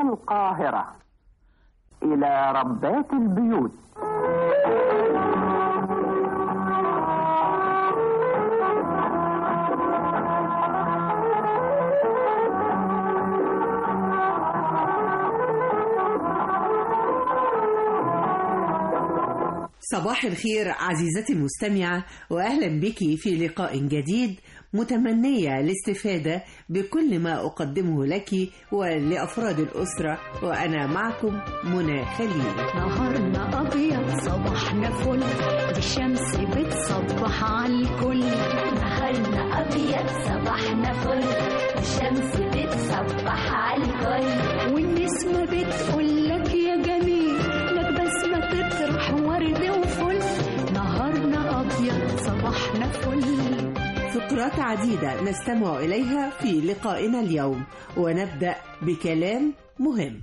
القاهرة إلى ربات البيوت صباح الخير عزيزتي المستمعة وأهلا بك في لقاء جديد متمنية الاستفادة بكل ما أقدمه لك ولأفراد الأسرة وأنا معكم منى خليل نهارنا أبيض صباحنا فل دي الشمس بتصبح على الكل نهارنا أبيض صباحنا فل دي الشمس بتصبح على الكل والنسمة بتقول لك يا جميل لك بسمة تطرح ورد وفل نهارنا أبيض صباحنا فل فقرات عديدة نستمع إليها في لقائنا اليوم ونبدأ بكلام مهم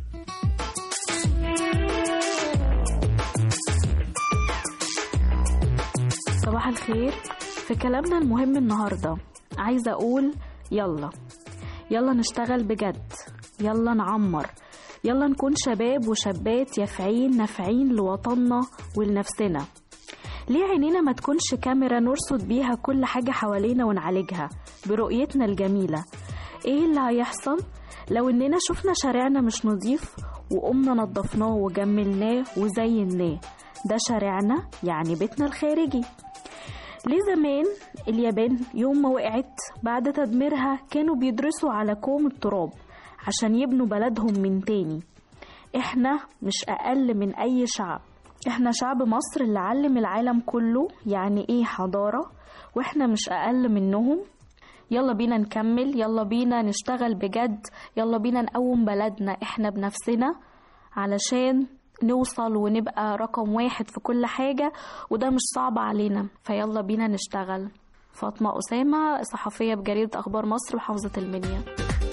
صباح الخير في كلامنا المهم النهاردة عايزة أقول يلا يلا نشتغل بجد يلا نعمر يلا نكون شباب وشابات يافعين نافعين لوطننا ولنفسنا ليه عينينا ما تكونش كاميرا نرصد بيها كل حاجة حوالينا ونعالجها برؤيتنا الجميلة ايه اللي هيحصل لو اننا شفنا شارعنا مش نظيف وقمنا نضفناه وجملناه وزيناه ده شارعنا يعني بيتنا الخارجي ليه زمان اليابان يوم ما وقعت بعد تدميرها كانوا بيدرسوا على كوم التراب عشان يبنوا بلدهم من تاني احنا مش اقل من اي شعب احنا شعب مصر اللي علم العالم كله يعني ايه حضارة واحنا مش اقل منهم يلا بينا نكمل يلا بينا نشتغل بجد يلا بينا نقوم بلدنا احنا بنفسنا علشان نوصل ونبقى رقم واحد في كل حاجة وده مش صعب علينا فيلا بينا نشتغل فاطمة أسامة صحفية بجريدة أخبار مصر محافظة المنيا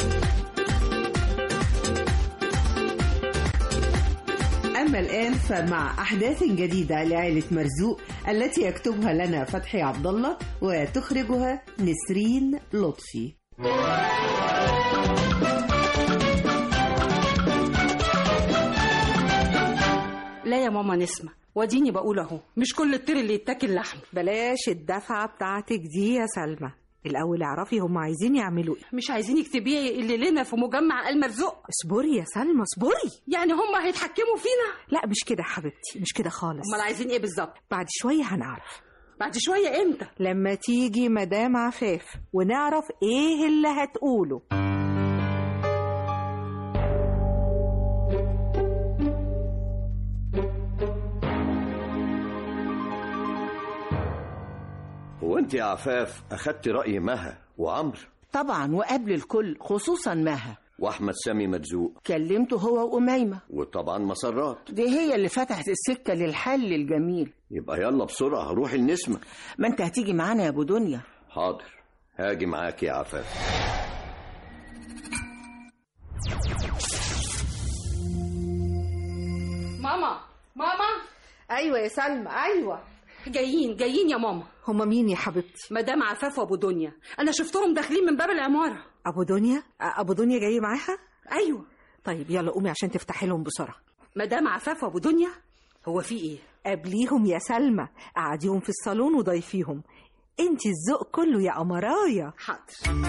أما الآن فمع أحداث جديدة لعائلة مرزوق التي يكتبها لنا فتحي عبد الله وتخرجها نسرين لطفي لا يا ماما نسمة وديني بقول اهو مش كل الطير اللي يتاكل لحم بلاش الدفعة بتاعتك دي يا سلمى الأول اعرفي هم عايزين يعملوا ايه مش عايزينك تبيعي اللي لنا في مجمع المرزوق اصبري يا سلمى اصبري يعني هم هيتحكموا فينا لا مش كده حبيبتي مش كده خالص امال عايزين ايه بالظبط بعد شوية هنعرف بعد شوية امتى لما تيجي مدام عفاف ونعرف ايه اللي هتقوله هو انت يا عفاف اخدت راي مها وعمرو طبعا وقبل الكل خصوصا مها واحمد سامي مرزوق كلمته هو وأميمة وطبعا مسرات دي هي اللي فتحت السكة للحل الجميل يبقى يلا بسرعه روحي النسمه ما انت هتيجي معانا يا ابو دنيا حاضر هاجي معاك يا عفاف ماما ماما ايوه يا سلمى ايوه جايين جايين يا ماما هما مين يا حبيبتي مدام عفاف وابو دنيا انا شفتهم داخلين من باب العمارة ابو دنيا أ- ابو دنيا جاي معاها ايوه طيب يلا قومي عشان تفتحي لهم بسرعة مدام عفاف وابو دنيا هو في ايه قابليهم يا سلمى قعديهم في الصالون وضيفيهم انت الذوق كله يا قمرايه حاضر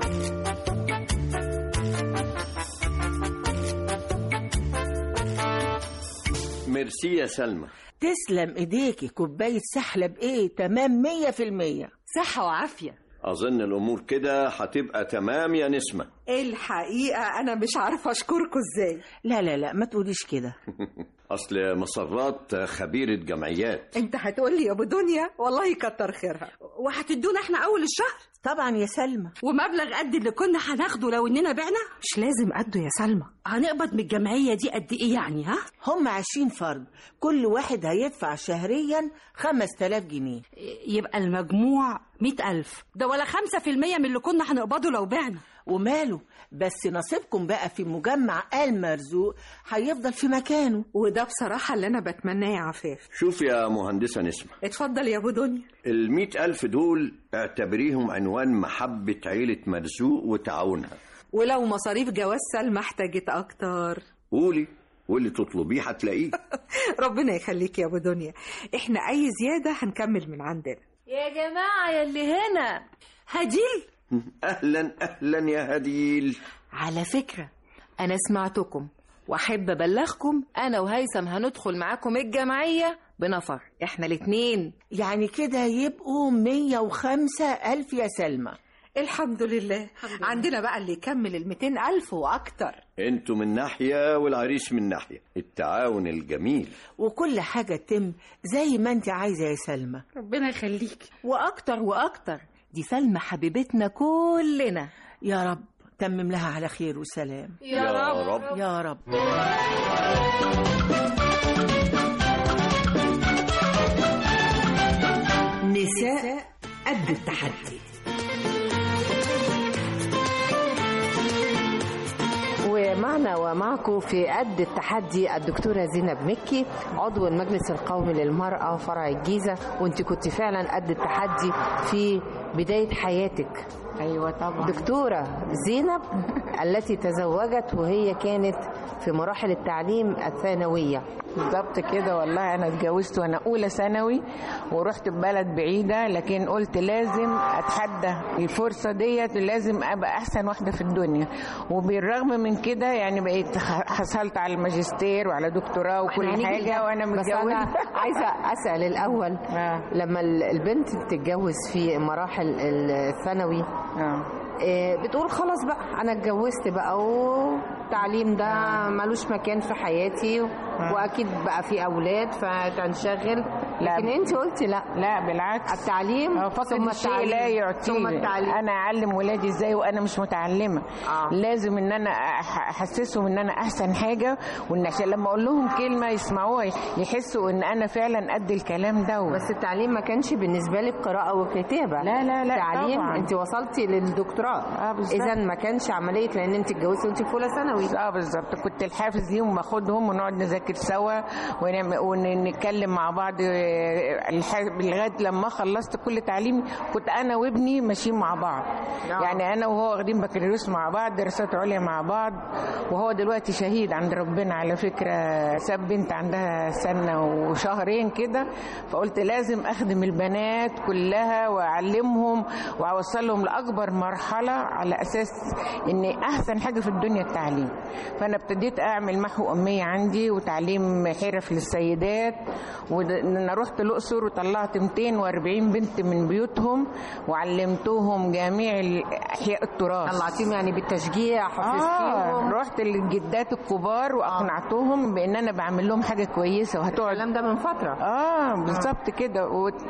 ميرسي يا سلمى تسلم ايديكي كوباية سحلة بايه تمام مية في المية صحة وعافية اظن الامور كده هتبقى تمام يا نسمه الحقيقه انا مش عارفه اشكركم ازاي لا لا لا ما تقوليش كده اصل مسرات خبيره جمعيات انت هتقولي يا ابو دنيا والله كتر خيرها وهتدونا احنا اول الشهر طبعا يا سلمى ومبلغ قد اللي كنا هناخده لو اننا بعنا مش لازم قده يا سلمى هنقبض من الجمعية دي قد ايه يعني ها هم عشرين فرد كل واحد هيدفع شهريا خمس تلاف جنيه يبقى المجموع مئة ألف ده ولا خمسة في المية من اللي كنا هنقبضه لو بعنا وماله بس نصيبكم بقى في مجمع آل مرزوق هيفضل في مكانه وده بصراحه اللي انا بتمناه يا عفاف شوف يا مهندسه نسمه اتفضل يا ابو دنيا المئة ألف دول اعتبريهم عنوان محبة عيلة مرزوق وتعاونها ولو مصاريف جواز سلمى احتاجت اكتر قولي واللي تطلبيه هتلاقيه ربنا يخليك يا ابو دنيا احنا اي زياده هنكمل من عندنا يا جماعة يلي هنا هديل اهلا اهلا يا هديل على فكرة أنا سمعتكم وأحب أبلغكم أنا وهيثم هندخل معاكم الجمعية بنفر إحنا الاتنين يعني كده يبقوا 105 ألف يا سلمى الحمد لله عندنا بقى اللي يكمل ال 200 ألف وأكتر انتوا من ناحية والعريس من ناحية التعاون الجميل وكل حاجة تتم زي ما انت عايزة يا سلمى ربنا يخليك وأكتر وأكتر دي سلمى حبيبتنا كلنا يا رب تمم لها على خير وسلام يا رب يا رب نساء قد التحدي ومعنا ومعكم في قد التحدي الدكتورة زينب مكي عضو المجلس القومي للمرأة فرع الجيزة وانت كنت فعلا قد التحدي في بداية حياتك ايوه طبعا دكتورة زينب التي تزوجت وهي كانت في مراحل التعليم الثانوية بالظبط كده والله انا اتجوزت وانا اولى ثانوي ورحت ببلد بعيده لكن قلت لازم اتحدى الفرصه ديت لازم ابقى احسن واحده في الدنيا وبالرغم من كده يعني بقيت ح- حصلت على الماجستير وعلى دكتوراه وكل هنيجي حاجه لده. وانا بس أنا متجوزه عايزة أسأل الأول لما ال- البنت تتجوز في مراحل الثانوي إيه، بتقول خلاص بقى انا اتجوزت بقى والتعليم ده ملوش مكان في حياتي واكيد بقى في اولاد فتنشغل لكن انت قلتي لا لا بالعكس التعليم فقد ثم الشيء التعليم لا يعطيه ثم التعليم انا اعلم ولادي ازاي وانا مش متعلمه آه. لازم ان انا أح- احسسهم ان انا احسن حاجه وان عشان لما اقول لهم كلمه يسمعوها يحسوا ان انا فعلا قد الكلام ده بس التعليم ما كانش بالنسبه لك قراءه وكتابه لا لا لا تعليم طبعاً. انت وصلتي للدكتوراه اه بالظبط اذا ما كانش عمليه لان انت اتجوزتي وانت في اولى ثانوي اه بالظبط كنت الحافز ليهم باخدهم ونقعد نذاكر سوا ونعم- ونتكلم مع بعض آه، الح- لغايه لما خلصت كل تعليمي كنت انا وابني ماشيين مع بعض يعني انا وهو واخدين بكالوريوس مع بعض دراسات عليا مع بعض وهو دلوقتي شهيد عند ربنا على فكره ساب بنت عندها سنه وشهرين كده فقلت لازم اخدم البنات كلها واعلمهم واوصلهم لاكبر مرحله على اساس ان احسن حاجه في الدنيا التعليم فانا ابتديت اعمل محو اميه عندي وتعليم حرف للسيدات وانا رحت الاقصر وطلعت 240 بنت من بيوتهم وعلمتهم جميع ال- احياء التراث طلعتيهم يعني بالتشجيع آه حفزتيهم رحت للجدات الكبار واقنعتهم بان انا بعمل لهم حاجه كويسه وهتقعد الكلام ده من فتره اه بالظبط كده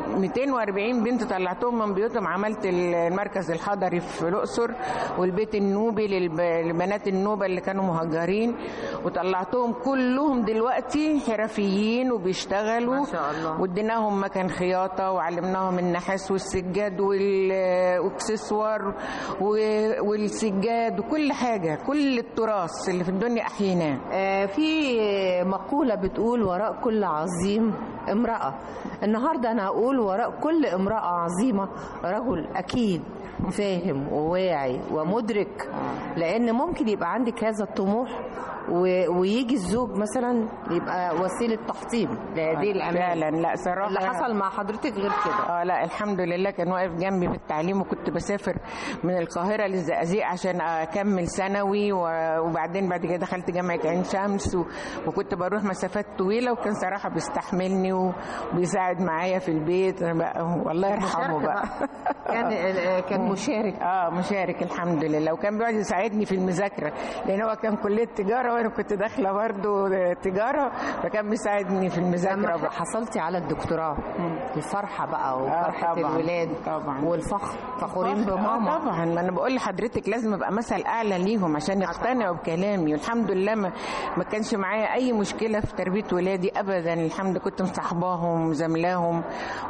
و240 بنت طلعتهم من بيوتهم عملت المركز الحضري في الاقصر والبيت النوبي للب- لبنات النوبه اللي كانوا مهجرين وطلعتهم كلهم دلوقتي حرفيين وبيشتغلوا ما شاء الله. واديناهم مكان خياطه وعلمناهم النحاس والسجاد وال- والاكسسوار و- والسجاد وكل حاجه كل التراث اللي في الدنيا احييناه آه، في مقولة بتقول وراء كل عظيم امرأة النهاردة أنا أقول وراء كل امرأة عظيمة رجل أكيد فاهم وواعي ومدرك لأن ممكن يبقى عندك هذا الطموح و- ويجي الزوج مثلا يبقى وسيلة تحطيم لهذه الأمان فعلا لا صراحه اللي حصل مع حضرتك غير كده اه لا الحمد لله كان واقف جنبي في التعليم وكنت بسافر من القاهره للزقازيق عشان اكمل ثانوي و- وبعدين بعد كده دخلت جامعه عين شمس و- وكنت بروح مسافات طويله وكان صراحه بيستحملني وبيساعد معايا في البيت أنا بقى والله يرحمه مشاركة بقى كان كان مشارك اه مشارك الحمد لله وكان بيقعد يساعدني في المذاكره لان هو كان كليه تجاره وانا كنت داخله برضه تجاره فكان بيساعدني في المذاكره لما بقى. حصلتي على الدكتوراه الفرحة بقى وفرحة طبعاً، الولاد طبعا والفخر فخورين آه بماما طبعا ما انا بقول لحضرتك لازم ابقى مثل اعلى ليهم عشان يقتنعوا بكلامي والحمد لله ما, ما كانش معايا اي مشكله في تربيه ولادي ابدا الحمد كنت مصاحباهم زملاهم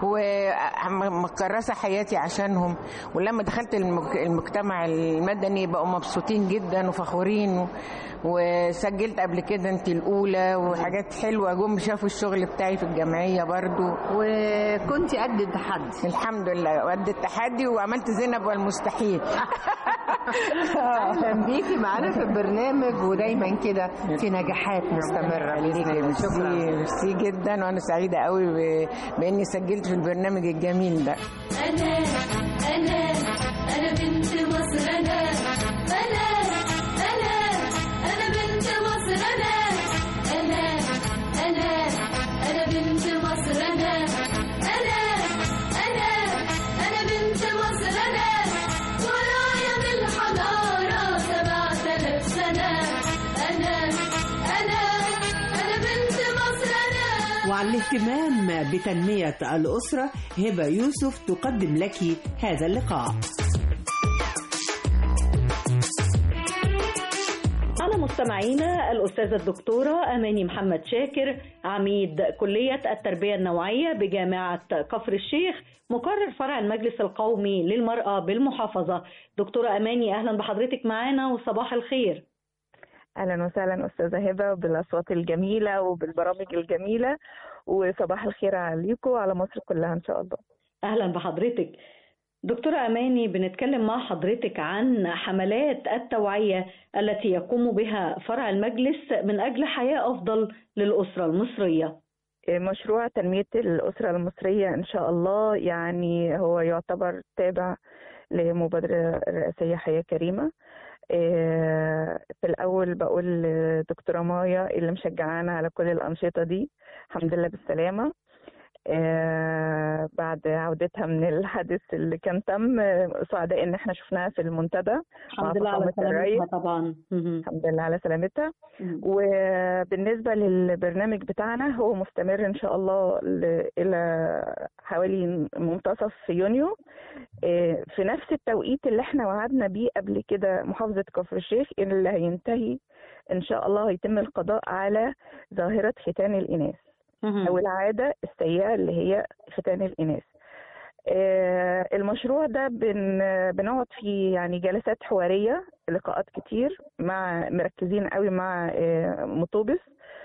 ومكرسه حياتي عشانهم ولما دخلت المك- المجتمع المدني بقوا مبسوطين جدا وفخورين و- وسجلت قبل كده انت الاولى وحاجات حلوه جم شافوا الشغل بتاعي في الجمعيه برضو وكنت قد التحدي الحمد لله وقد التحدي وعملت زينب والمستحيل اهلا بيكي معانا في البرنامج ودايما كده في نجاحات مستمره باذن الله شكرا ميرسي جدا وانا سعيده قوي ب- باني سجلت في البرنامج الجميل ده أنا أنا أنا بنت مصر أنا أنا أنا أنا بنت مصر أنا أنا أنا أنا بنت مصر أنا أنا أنا أنا بنت مصر أنا ورايا بالحضارة سبعة آلاف سنة أنا أنا أنا بنت مصر أنا وعن الاهتمام بتنمية الأسرة هبة يوسف تقدم لك هذا اللقاء على مستمعينا الأستاذة الدكتورة أماني محمد شاكر عميد كلية التربية النوعية بجامعة كفر الشيخ مقرر فرع المجلس القومي للمرأة بالمحافظة دكتورة أماني أهلا بحضرتك معانا وصباح الخير اهلا وسهلا استاذه هبه بالاصوات الجميله وبالبرامج الجميله وصباح الخير عليكم وعلى مصر كلها ان شاء الله أهلا بحضرتك دكتورة أماني بنتكلم مع حضرتك عن حملات التوعية التي يقوم بها فرع المجلس من أجل حياة أفضل للأسرة المصرية مشروع تنميه الاسره المصريه ان شاء الله يعني هو يعتبر تابع لمبادره الرئاسيه حياه كريمه آه، في الأول بقول دكتورة مايا اللي مشجعانا على كل الأنشطة دي الحمد لله بالسلامة آه، بعد عودتها من الحادث اللي كان تم آه، سعداء ان احنا شفناها في المنتدى مع الحمد لله على فخامة الرئيس. سلامتها طبعا الحمد لله على سلامتها وبالنسبة للبرنامج بتاعنا هو مستمر إن شاء الله ل- إلى حوالي منتصف يونيو آه، في نفس التوقيت اللي احنا وعدنا بيه قبل كده محافظة كفر الشيخ اللي هينتهي إن شاء الله هيتم القضاء على ظاهرة ختان الإناث أو العادة السيئة اللي هي ختان الإناث آه، المشروع ده بن بنقعد فيه يعني جلسات حوارية لقاءات كتير مع مركزين قوي مع آه، مطوبس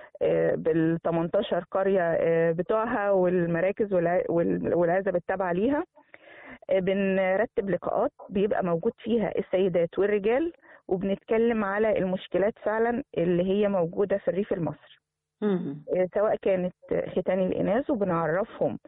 بال 18 قرية آه، بتوعها والمراكز والع- وال- والعزب التابعة ليها آه، بنرتب لقاءات بيبقى موجود فيها السيدات والرجال وبنتكلم على المشكلات فعلا اللي هي موجودة في الريف المصري آه، سواء كانت ختان الإناث وبنعرفهم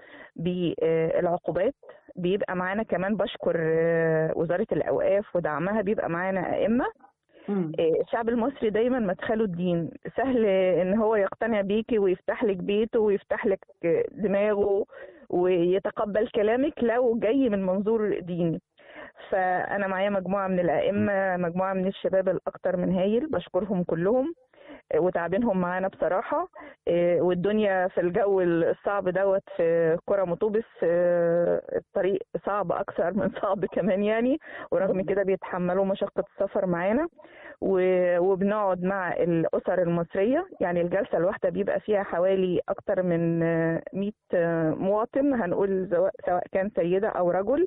بالعقوبات بيبقى معانا كمان بشكر آه، وزارة الأوقاف ودعمها بيبقى معانا أئمة آه، الشعب المصري دايما مدخله الدين سهل ان هو يقتنع بيكي ويفتح لك بيته ويفتح لك آه، دماغه ويتقبل كلامك لو جاي من منظور ديني فانا معايا مجموعه من الائمه مجموعه من الشباب الاكثر من هايل بشكرهم كلهم آه، وتعبينهم معانا بصراحه آه، والدنيا في الجو الصعب دوت في قرى مطوبس آه، الطريق صعب اكثر من صعب كمان يعني ورغم كده بيتحملوا مشقه السفر معانا و- وبنقعد مع الاسر المصريه يعني الجلسه الواحده بيبقى فيها حوالي اكتر من آه، 100 آه، مواطن هنقول سواء سواء كان سيده او رجل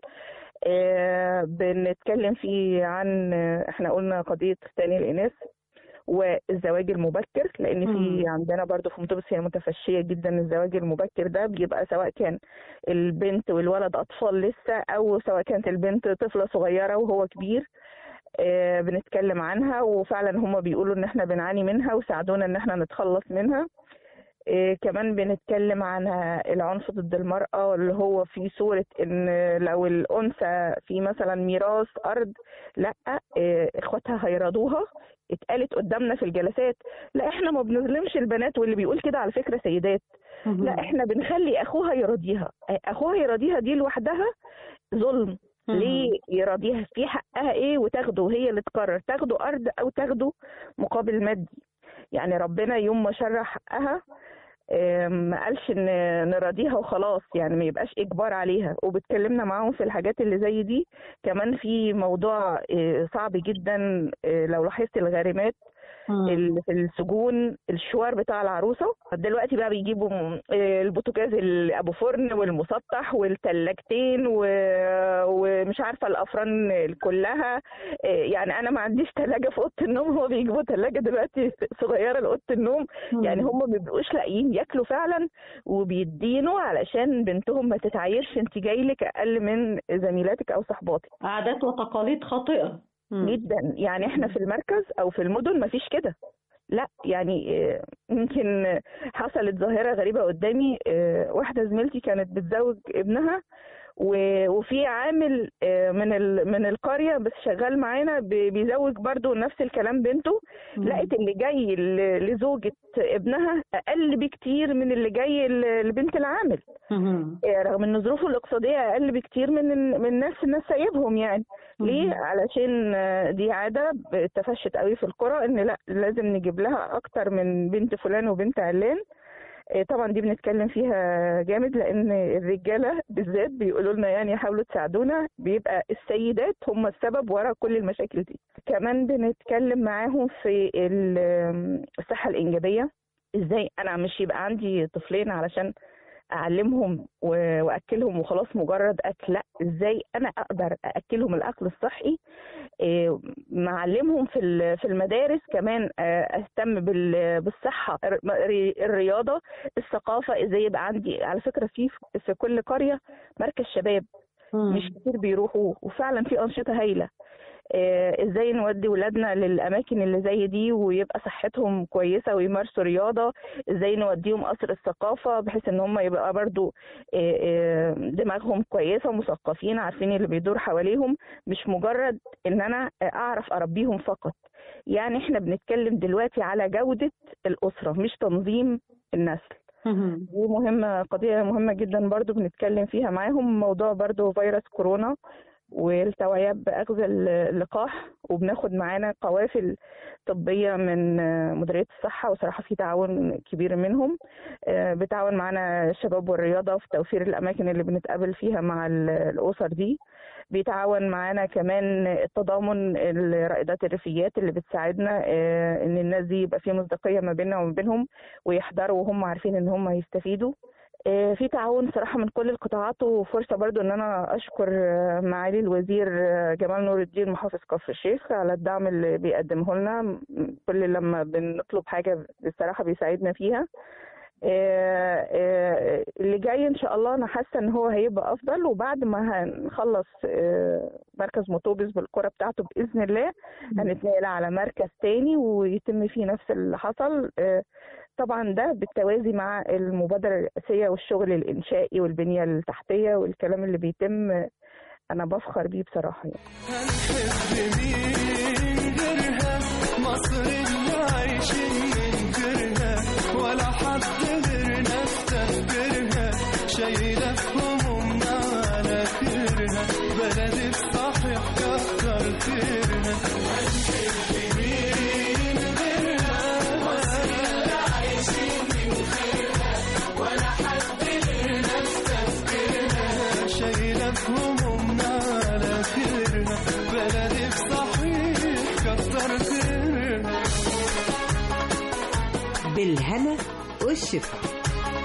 آه، بنتكلم فيه عن آه، احنا قلنا قضيه ختان الاناث والزواج المبكر لان في عندنا برضو في مطبس هي متفشيه جدا الزواج المبكر ده بيبقى سواء كان البنت والولد اطفال لسه او سواء كانت البنت طفله صغيره وهو كبير آه، بنتكلم عنها وفعلا هم بيقولوا ان احنا بنعاني منها وساعدونا ان احنا نتخلص منها آه، كمان بنتكلم عن العنف ضد المرأة اللي هو في صورة ان لو الأنثى في مثلا ميراث أرض لا آه، اخواتها هيرضوها اتقالت قدامنا في الجلسات لا احنا ما بنظلمش البنات واللي بيقول كده على فكرة سيدات لا احنا بنخلي اخوها يراضيها اخوها يراضيها دي لوحدها ظلم ليه يراضيها في حقها ايه وتاخده هي اللي تقرر تاخده ارض او تاخده مقابل مادي يعني ربنا يوم ما شرع حقها آه، ما قالش ان نراضيها وخلاص يعني ما يبقاش اجبار عليها وبتكلمنا معاهم في الحاجات اللي زي دي كمان في موضوع آه، صعب جدا آه، لو لاحظت الغارمات اللي في السجون الشوار بتاع العروسه دلوقتي بقى بيجيبوا م- آه، البوتاجاز اللي ابو فرن والمسطح والثلاجتين و... ومش عارفه الافران كلها آه، يعني انا ما عنديش ثلاجه في اوضه النوم هو بيجيبوا ثلاجه دلوقتي صغيره لاوضه النوم يعني هم ما بيبقوش لاقيين ياكلوا فعلا وبيدينوا علشان بنتهم ما تتعايرش انت جاي لك اقل من زميلاتك او صحباتك عادات وتقاليد خاطئة جدا يعني احنا في المركز او في المدن مفيش كده لا يعني آه، يمكن حصلت ظاهرة غريبة قدامي آه، واحدة زميلتي كانت بتزوج ابنها و- وفي عامل آه، من ال- من القرية بس شغال معانا ب- بيزوج برضو نفس الكلام بنته لقيت اللي جاي ل- لزوجة ابنها أقل بكتير من اللي جاي ل- لبنت العامل آه، رغم ان ظروفه الاقتصاديه اقل بكتير من ال- من الناس الناس سايبهم يعني ليه علشان آه، دي عاده اتفشت قوي في القرى ان لا لازم نجيب لها اكتر من بنت فلان وبنت علان آه، طبعا دي بنتكلم فيها جامد لان الرجاله بالذات بيقولوا لنا يعني حاولوا تساعدونا بيبقى السيدات هم السبب ورا كل المشاكل دي كمان بنتكلم معاهم في ال- الصحه الانجابيه ازاي انا مش يبقى عندي طفلين علشان اعلمهم و- واكلهم وخلاص مجرد اكل لا ازاي انا اقدر ااكلهم الاكل الصحي إيه، معلمهم في ال- في المدارس كمان آه، اهتم بال- بالصحه الر- الرياضه الثقافه ازاي يبقى عندي على فكره في في كل قريه مركز شباب مش كتير بيروحوا وفعلا في انشطه هايله آه، ازاي نودي ولادنا للاماكن اللي زي دي ويبقى صحتهم كويسه ويمارسوا رياضه ازاي نوديهم قصر الثقافه بحيث ان هم يبقى برضو آه، آه، دماغهم كويسه مثقفين عارفين اللي بيدور حواليهم مش مجرد ان انا اعرف اربيهم فقط يعني احنا بنتكلم دلوقتي على جوده الاسره مش تنظيم النسل دي مهمة قضية مهمة جدا برضو بنتكلم فيها معاهم موضوع برضو فيروس كورونا والتوعية بأخذ اللقاح وبناخد معانا قوافل طبية من مديرية الصحة وصراحة في تعاون كبير منهم آه، بتعاون معانا الشباب والرياضة في توفير الأماكن اللي بنتقابل فيها مع ال- الأسر دي بيتعاون معانا كمان التضامن الرائدات الريفيات اللي بتساعدنا آه، ان الناس دي يبقى في مصداقيه ما بيننا وما بينهم ويحضروا وهم عارفين ان هم هيستفيدوا آه، في تعاون صراحه من كل القطاعات وفرصه برضو ان انا اشكر آه، معالي الوزير آه، جمال نور الدين محافظ كفر الشيخ على الدعم اللي بيقدمه لنا م- كل لما بنطلب حاجه بصراحه بيساعدنا فيها آه، آه، اللي جاي ان شاء الله انا حاسه ان هو هيبقى افضل وبعد ما هنخلص آه، مركز مطوبس بالقرى بتاعته باذن الله هنتنقل على مركز تاني ويتم فيه نفس اللي حصل آه، طبعا ده بالتوازي مع المبادره الرئاسيه والشغل الانشائي والبنيه التحتيه والكلام اللي بيتم آه، انا بفخر بيه بصراحه يعني. غيرها مصر اللي عايشين من غيرها ولا حد غيرنا استهترها شايلة همومنا على خيرها بلدي بصحيح كتر خيرها مين غيرها مصر اللي عايشين من غيرها ولا حد غيرنا استهترها شايلة همومنا على خيرها بلدي بصحيح كتر خيرها بالهنا والشفا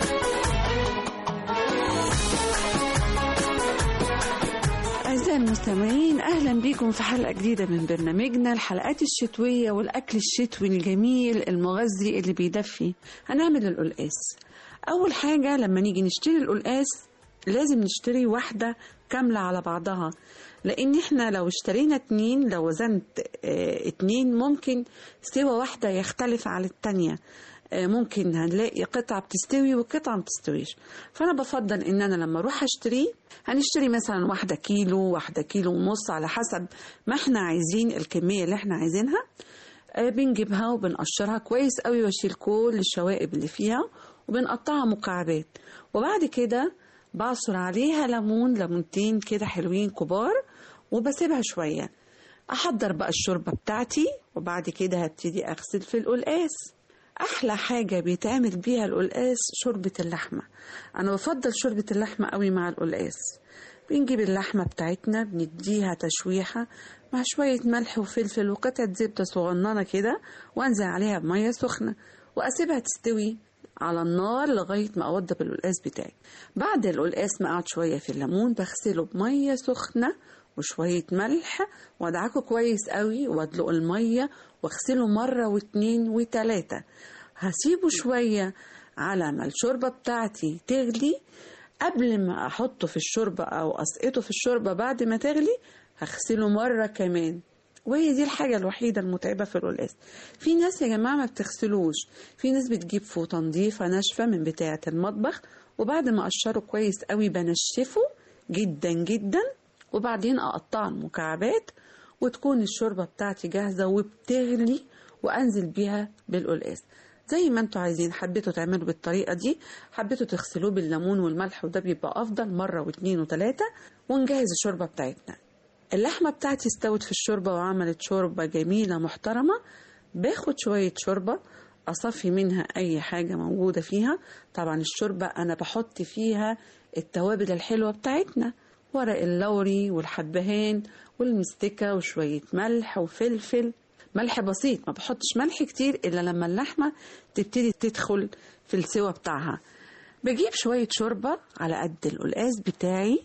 أعزائي المستمعين أهلا بكم في حلقة جديدة من برنامجنا الحلقات الشتوية والأكل الشتوي الجميل المغذي اللي بيدفي هنعمل القلقاس أول حاجة لما نيجي نشتري القلقاس لازم نشتري واحدة كاملة على بعضها لأن احنا لو اشترينا اتنين لو وزنت اه اتنين ممكن سوى واحدة يختلف عن التانية آه، ممكن هنلاقي قطعة بتستوي وقطعة ما بتستويش فأنا بفضل إن أنا لما أروح أشتريه هنشتري مثلا واحدة كيلو واحدة كيلو ونص على حسب ما احنا عايزين الكمية اللي احنا عايزينها آه، بنجيبها وبنقشرها كويس قوي واشيل كل الشوائب اللي فيها وبنقطعها مكعبات وبعد كده بعصر عليها ليمون ليمونتين كده حلوين كبار وبسيبها شوية أحضر بقى الشوربة بتاعتي وبعد كده هبتدي أغسل في القلقاس احلى حاجه بيتعمل بيها القلقاس شوربه اللحمه انا بفضل شوربه اللحمه قوي مع القلقاس بنجيب اللحمه بتاعتنا بنديها تشويحه مع شويه ملح وفلفل وقطعه زبده صغننه كده وانزل عليها بميه سخنه واسيبها تستوي على النار لغايه ما اوضب القلقاس بتاعي بعد القلقاس ما قعد شويه في الليمون بغسله بميه سخنه وشوية ملح وادعكه كويس قوي وادلق المية واغسله مرة واتنين وتلاتة هسيبه شوية على ما الشوربة بتاعتي تغلي قبل ما احطه في الشوربة او اسقطه في الشوربة بعد ما تغلي هغسله مرة كمان وهي دي الحاجة الوحيدة المتعبة في القلقاس في ناس يا جماعة ما بتغسلوش في ناس بتجيب فوطة نظيفة ناشفة من بتاعة المطبخ وبعد ما أقشره كويس قوي بنشفه جدا جدا وبعدين أقطعه مكعبات وتكون الشوربة بتاعتي جاهزة وبتغلي وأنزل بيها بالقلقاس زي ما انتوا عايزين حبيتوا تعملوا بالطريقة دي حبيتوا تغسلوه بالليمون والملح وده بيبقى أفضل مرة واتنين وتلاتة ونجهز الشوربة بتاعتنا اللحمة بتاعتي استوت في الشوربة وعملت شوربة جميلة محترمة باخد شوية شوربة أصفي منها أي حاجة موجودة فيها طبعا الشوربة أنا بحط فيها التوابل الحلوة بتاعتنا ورق اللوري والحبهان والمستكة وشوية ملح وفلفل ملح بسيط ما بحطش ملح كتير إلا لما اللحمة تبتدي تدخل في السوا بتاعها بجيب شوية شوربة على قد القلقاس بتاعي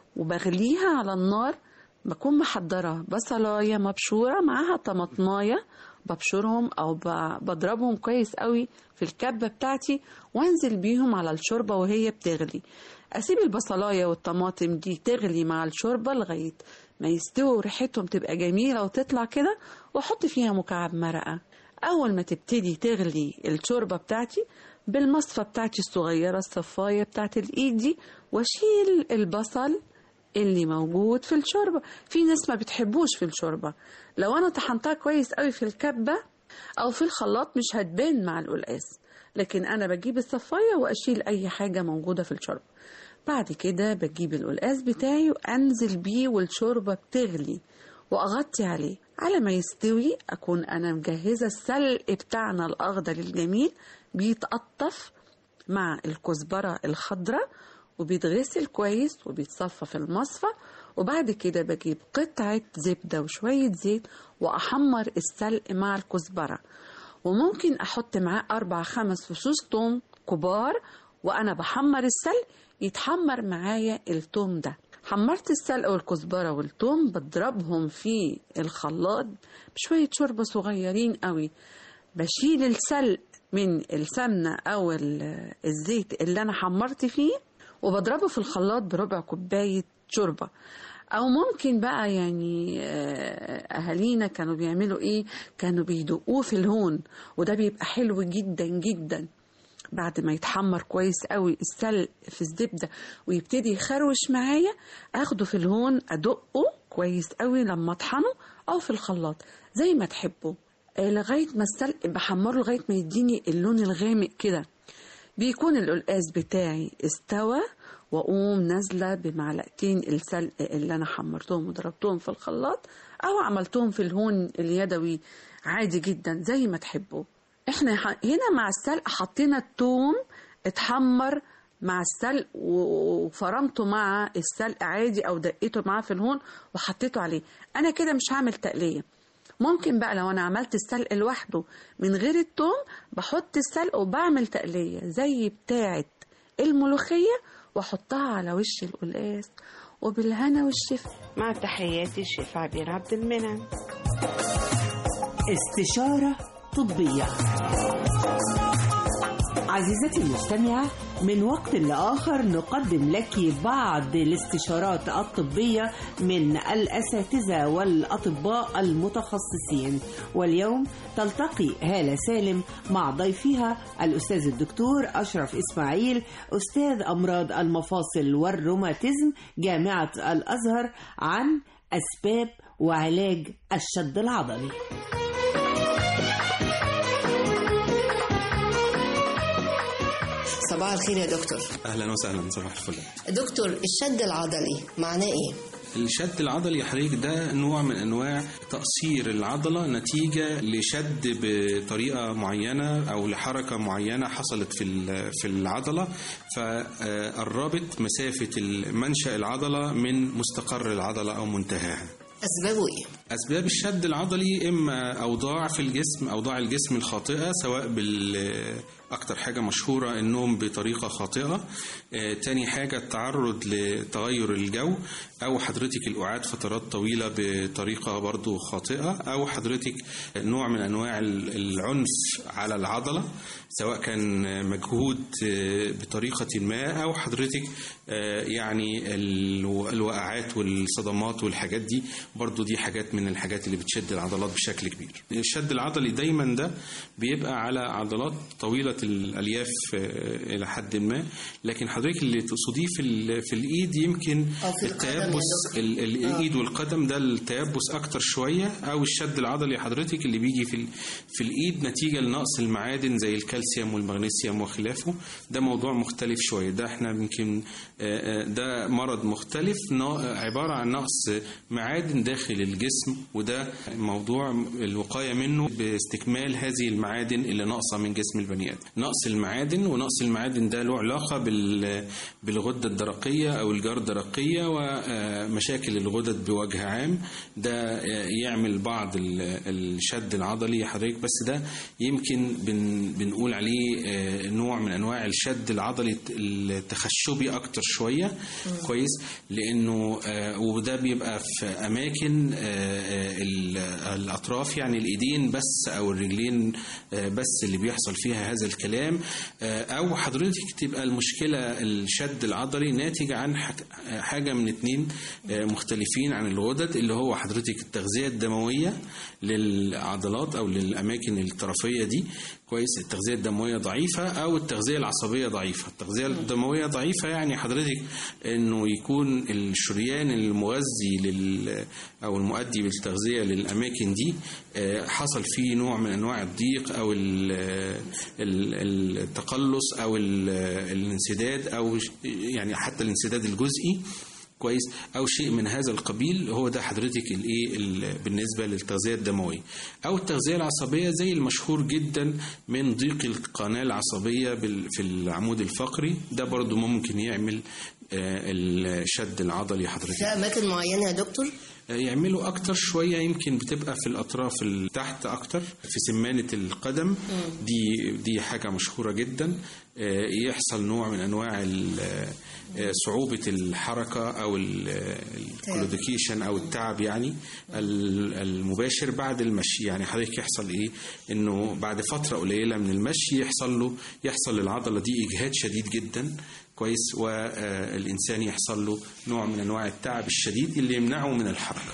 وبغليها على النار بكون محضرة بصلاية مبشورة معاها طماطماية ببشرهم أو ب- بضربهم كويس قوي في الكبة بتاعتي وانزل بيهم على الشوربة وهي بتغلي أسيب البصلاية والطماطم دي تغلي مع الشوربة لغاية ما يستووا ريحتهم تبقى جميلة وتطلع كده وأحط فيها مكعب مرقة أول ما تبتدي تغلي الشوربة بتاعتي بالمصفى بتاعتي الصغيرة الصفاية بتاعت الإيد دي وأشيل البصل اللي موجود في الشوربة في ناس ما بتحبوش في الشوربة لو أنا طحنتها كويس قوي في الكبة أو في الخلاط مش هتبان مع القلقاس لكن أنا بجيب الصفاية وأشيل أي حاجة موجودة في الشوربة بعد كده بجيب القلقاس بتاعي وأنزل بيه والشوربة بتغلي وأغطي عليه على ما يستوي أكون أنا مجهزة السلق بتاعنا الأخضر الجميل بيتقطف مع الكزبرة الخضراء وبيتغسل كويس وبيتصفى في المصفى وبعد كده بجيب قطعة زبدة وشوية زيت وأحمر السلق مع الكزبرة وممكن أحط معاه أربع خمس فصوص توم كبار وأنا بحمر السلق يتحمر معايا التوم ده حمرت السلق والكزبرة والثوم بضربهم في الخلاط بشوية شوربة صغيرين قوي بشيل السلق من السمنة أو ال- الزيت اللي أنا حمرت فيه وبضربه في الخلاط بربع كوباية شوربة أو ممكن بقى يعني آه، أهالينا كانوا بيعملوا إيه كانوا بيدقوه في الهون وده بيبقى حلو جدا جدا بعد ما يتحمر كويس قوي السلق في الزبدة ويبتدي يخروش معايا اخده في الهون ادقه كويس قوي لما اطحنه او في الخلاط زي ما تحبوا آه، لغاية ما السلق بحمره لغاية ما يديني اللون الغامق كده بيكون القلقاس بتاعي استوى واقوم نازله بمعلقتين السلق اللي انا حمرتهم وضربتهم في الخلاط او عملتهم في الهون اليدوي عادي جدا زي ما تحبوا احنا ح- هنا مع السلق حطينا التوم اتحمر مع السلق و- وفرمته مع السلق عادي او دقيته معاه في الهون وحطيته عليه انا كده مش هعمل تقليه ممكن بقى لو انا عملت السلق لوحده من غير التوم بحط السلق وبعمل تقليه زي بتاعه الملوخيه واحطها على وش القلقاس وبالهنا والشفا مع تحياتي الشيف عبير عبد المنعم استشارة طبية عزيزتي المستمعة من وقت لآخر نقدم لك بعض الاستشارات الطبية من الأساتذة والأطباء المتخصصين واليوم تلتقي هالة سالم مع ضيفها الأستاذ الدكتور أشرف إسماعيل أستاذ أمراض المفاصل والروماتيزم جامعة الأزهر عن أسباب وعلاج الشد العضلي صباح الخير يا دكتور اهلا وسهلا صباح الفل دكتور الشد العضلي معناه ايه الشد العضلي يا حضرتك ده نوع من انواع تقصير العضله نتيجه لشد بطريقه معينه او لحركه معينه حصلت في ال- في العضله فقربت مسافه منشا العضله من مستقر العضله او منتهاها اسبابه ايه أسباب الشد العضلي إما أوضاع في الجسم أوضاع الجسم الخاطئة سواء بال أكتر حاجة مشهورة النوم بطريقة خاطئة آه، تاني حاجة التعرض لتغير الجو أو حضرتك القعاد فترات طويلة بطريقة برضو خاطئة أو حضرتك نوع من أنواع ال- العنف على العضلة سواء كان مجهود آه، بطريقة ما أو حضرتك آه، يعني الو- الوقعات والصدمات والحاجات دي برضو دي حاجات من الحاجات اللي بتشد العضلات بشكل كبير الشد العضلي دايما ده بيبقى على عضلات طويلة الألياف آه، إلى حد ما لكن حضرتك اللي تقصديه في, ال- في الإيد يمكن أو في القدم يا التيبس دكتور. ال- ال- آه. الإيد والقدم ده التيبس أكتر شوية أو الشد العضلي حضرتك اللي بيجي في ال- في الإيد نتيجة لنقص المعادن زي الكالسيوم والمغنيسيوم وخلافه ده موضوع مختلف شوية ده احنا يمكن آه، آه، ده مرض مختلف نا- عبارة عن نقص معادن داخل الجسم وده موضوع الوقاية منه باستكمال هذه المعادن اللي ناقصة من جسم البني آدم نقص المعادن ونقص المعادن ده له علاقة بال- بالغدة الدرقية أو الجار الدرقية ومشاكل الغدد بوجه عام ده آه، يعمل بعض ال- الشد العضلي حضرتك بس ده يمكن بن بنقول عليه آه، نوع من أنواع الشد العضلي التخشبي أكتر شوية كويس لأنه آه، وده بيبقى في أماكن آه، آه، ال- الأطراف يعني الإيدين بس أو الرجلين آه، بس اللي بيحصل فيها هذا الكلام آه، أو حضرتك تبقى المشكلة الشد العضلي ناتج عن حك- حاجة من اتنين آه، مختلفين عن الغدد اللي هو حضرتك التغذية الدموية للعضلات أو للأماكن الطرفية دي كويس التغذية الدموية ضعيفة أو التغذية العصبية ضعيفة التغذية الدموية ضعيفة يعني حضرتك أنه يكون الشريان المغذي لل أو المؤدي بالتغذية للأماكن دي آه، حصل فيه نوع من أنواع الضيق أو ال- ال- التقلص أو ال- الانسداد أو ش- يعني حتى الانسداد الجزئي كويس او شيء من هذا القبيل هو ده حضرتك الايه ال- بالنسبه للتغذيه الدمويه او التغذيه العصبيه زي المشهور جدا من ضيق القناه العصبيه بال- في العمود الفقري ده برضو ممكن يعمل آه، الشد العضلي حضرتك في أماكن معينة يا دكتور يعملوا اكتر شويه يمكن بتبقى في الاطراف اللي تحت اكتر في سمانه القدم دي دي حاجه مشهوره جدا آه، يحصل نوع من انواع ال- آه، صعوبه الحركه او الكلوديكيشن او التعب يعني ال- المباشر بعد المشي يعني حضرتك يحصل ايه انه بعد فتره قليله من المشي يحصل له يحصل للعضله دي اجهاد شديد جدا كويس والإنسان يحصل له نوع من أنواع التعب الشديد اللي يمنعه من الحركة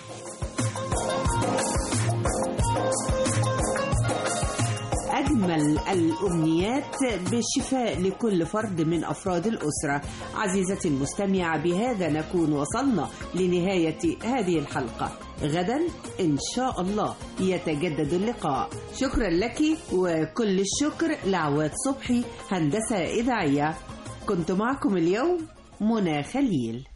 أجمل الأمنيات بالشفاء لكل فرد من أفراد الأسرة عزيزتي المستمعة بهذا نكون وصلنا لنهاية هذه الحلقة غدا إن شاء الله يتجدد اللقاء شكرا لك وكل الشكر لعواد صبحي هندسة إذاعية كنت معكم اليوم منى خليل